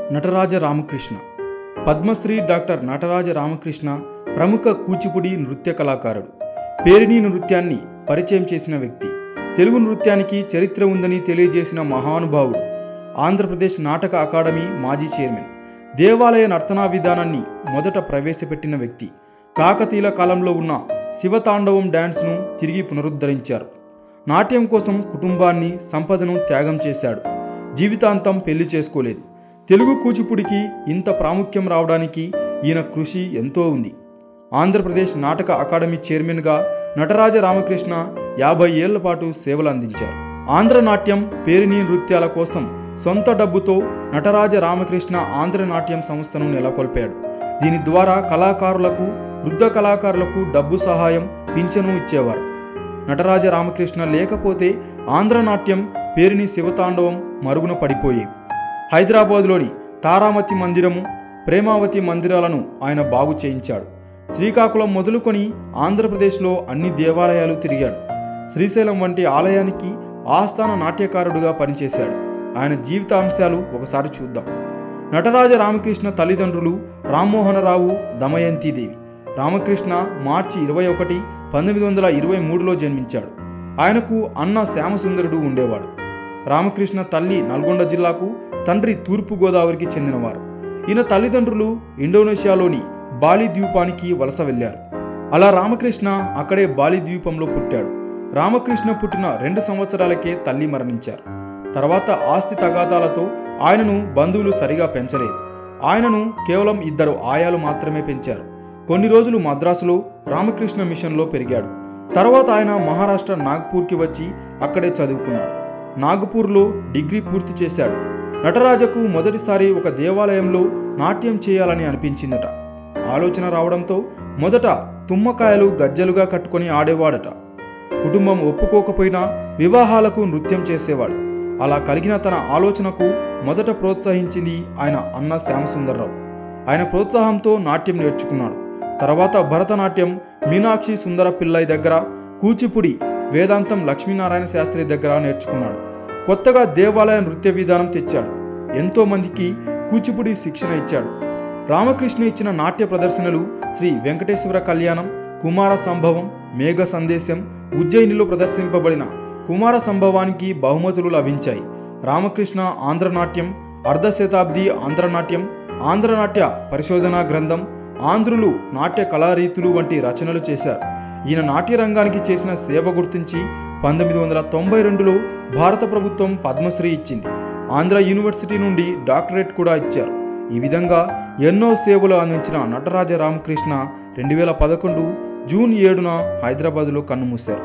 Nataraja Ramakrishna Padmashri doctor Nataraja Ramakrishna ప్రముఖ కూచిపూడి నృత్య కళాకారుడు పేరిణి నృత్యాన్ని పరిచయం చేసిన వ్యక్తి తెలుగు నృత్యానికి చరిత్ర ఉందని తెలియజేసిన మహానుభావుడు ఆంధ్రప్రదేశ్ నాటక అకాడమీ మాజీ చైర్మన్ దేవాలయ నర్తనా విధానాన్ని మొదట ప్రవేశపెట్టిన వ్యక్తి కాకతీయుల కాలంలో ఉన్న శివతాండవం డ్యాన్స్ను తిరిగి పునరుద్ధరించారు నాట్యం కోసం కుటుంబాన్ని సంపదను త్యాగం చేశాడు జీవితాంతం పెళ్లి చేసుకోలేదు తెలుగు కూచిపూడికి ఇంత ప్రాముఖ్యం రావడానికి ఈయన కృషి ఎంతో ఉంది ఆంధ్రప్రదేశ్ నాటక అకాడమీ చైర్మన్గా నటరాజ రామకృష్ణ యాభై ఏళ్ల పాటు సేవలు అందించారు ఆంధ్ర నాట్యం పేరిణి నృత్యాల కోసం సొంత డబ్బుతో నటరాజ రామకృష్ణ ఆంధ్ర నాట్యం సంస్థను నెలకొల్పాడు దీని ద్వారా కళాకారులకు వృద్ధ కళాకారులకు డబ్బు సహాయం పింఛను ఇచ్చేవారు నటరాజ రామకృష్ణ లేకపోతే ఆంధ్ర నాట్యం పేరిణి శివతాండవం మరుగున పడిపోయేవి హైదరాబాదులోని తారామతి మందిరము ప్రేమావతి మందిరాలను ఆయన బాగు చేయించాడు శ్రీకాకుళం మొదలుకొని ఆంధ్రప్రదేశ్లో అన్ని దేవాలయాలు తిరిగాడు శ్రీశైలం వంటి ఆలయానికి ఆస్థాన నాట్యకారుడుగా పనిచేశాడు ఆయన జీవితాంశాలు ఒకసారి చూద్దాం నటరాజ రామకృష్ణ తల్లిదండ్రులు రామ్మోహనరావు దమయంతిదేవి రామకృష్ణ మార్చి ఇరవై ఒకటి పంతొమ్మిది వందల ఇరవై మూడులో జన్మించాడు ఆయనకు అన్న శ్యామసుందరుడు ఉండేవాడు రామకృష్ణ తల్లి నల్గొండ జిల్లాకు తండ్రి తూర్పు గోదావరికి చెందినవారు ఈయన తల్లిదండ్రులు ఇండోనేషియాలోని బాలి ద్వీపానికి వలస వెళ్ళారు అలా రామకృష్ణ అక్కడే బాలి ద్వీపంలో పుట్టాడు రామకృష్ణ పుట్టిన రెండు సంవత్సరాలకే తల్లి మరణించారు తర్వాత ఆస్తి తగాదాలతో ఆయనను బంధువులు సరిగా పెంచలేదు ఆయనను కేవలం ఇద్దరు ఆయాలు మాత్రమే పెంచారు కొన్ని రోజులు మద్రాసులో రామకృష్ణ మిషన్లో పెరిగాడు తర్వాత ఆయన మహారాష్ట్ర నాగ్పూర్కి వచ్చి అక్కడే చదువుకున్నాడు నాగపూర్లో డిగ్రీ పూర్తి చేశాడు నటరాజకు మొదటిసారి ఒక దేవాలయంలో నాట్యం చేయాలని అనిపించిందట ఆలోచన రావడంతో మొదట తుమ్మకాయలు గజ్జలుగా కట్టుకొని ఆడేవాడట కుటుంబం ఒప్పుకోకపోయినా వివాహాలకు నృత్యం చేసేవాడు అలా కలిగిన తన ఆలోచనకు మొదట ప్రోత్సహించింది ఆయన అన్న శ్యామసుందర్రావు ఆయన ప్రోత్సాహంతో నాట్యం నేర్చుకున్నాడు తర్వాత భరతనాట్యం మీనాక్షి సుందర పిల్లై దగ్గర కూచిపూడి వేదాంతం లక్ష్మీనారాయణ శాస్త్రి దగ్గర నేర్చుకున్నాడు కొత్తగా దేవాలయ నృత్య విధానం తెచ్చాడు ఎంతో మందికి కూచిపూడి శిక్షణ ఇచ్చాడు రామకృష్ణ ఇచ్చిన నాట్య ప్రదర్శనలు శ్రీ వెంకటేశ్వర కళ్యాణం కుమార సంభవం మేఘ సందేశం ఉజ్జయినిలో ప్రదర్శింపబడిన కుమార సంభవానికి బహుమతులు లభించాయి రామకృష్ణ ఆంధ్రనాట్యం అర్ధ శతాబ్ది ఆంధ్రనాట్యం ఆంధ్రనాట్య పరిశోధనా గ్రంథం ఆంధ్రులు నాట్య కళారీతులు వంటి రచనలు చేశారు ఈయన నాట్య రంగానికి చేసిన సేవ గుర్తించి పంతొమ్మిది వందల తొంభై రెండులో భారత ప్రభుత్వం పద్మశ్రీ ఇచ్చింది ఆంధ్ర యూనివర్సిటీ నుండి డాక్టరేట్ కూడా ఇచ్చారు ఈ విధంగా ఎన్నో సేవలు అందించిన నటరాజ రామకృష్ణ రెండు వేల పదకొండు జూన్ ఏడున హైదరాబాదులో కన్నుమూశారు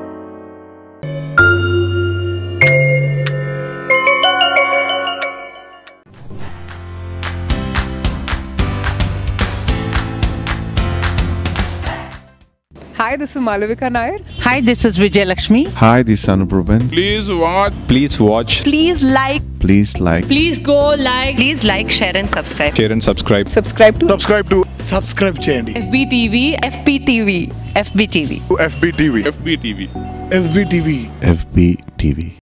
Hi, this is Malavika Nair. Hi, this is Vijay Lakshmi. Hi, this is Anupraban. Please watch. Please watch, Please like, Please like, please go like, Please like, share, and subscribe. share, and subscribe. Subscribe to Subscribe to subscribe చేయండి FBTV, FPTV, FBTV. FBTV. FBTV. FBTV. FB TV.